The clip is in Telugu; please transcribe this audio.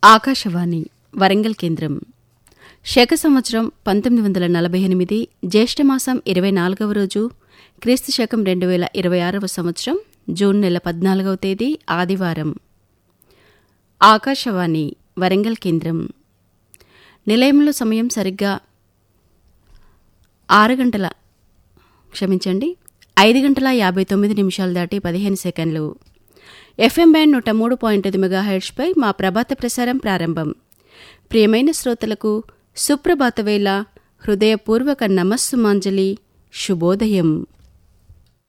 ఆకాశవాణి వరంగల్ కేంద్రం శక సంవత్సరం పంతొమ్మిది వందల నలభై ఎనిమిది జ్యేష్ఠమాసం ఇరవై నాలుగవ రోజు క్రీస్తు శకం రెండు వేల ఇరవై ఆరవ సంవత్సరం జూన్ నెల పద్నాలుగవ తేదీ ఆదివారం ఆకాశవాణి వరంగల్ కేంద్రం నిలయంలో సమయం సరిగ్గా ఆరు గంటల క్షమించండి ఐదు గంటల యాభై తొమ్మిది నిమిషాలు దాటి పదిహేను సెకండ్లు ఎఫ్ఎం బ్యాండ్ నూట మూడు పాయింట్ ఐదు మెగాహెర్ట్స్పై మా ప్రభాత ప్రసారం ప్రారంభం ప్రియమైన శ్రోతలకు సుప్రభాత వేళ హృదయపూర్వక నమస్సుమాంజలి శుభోదయం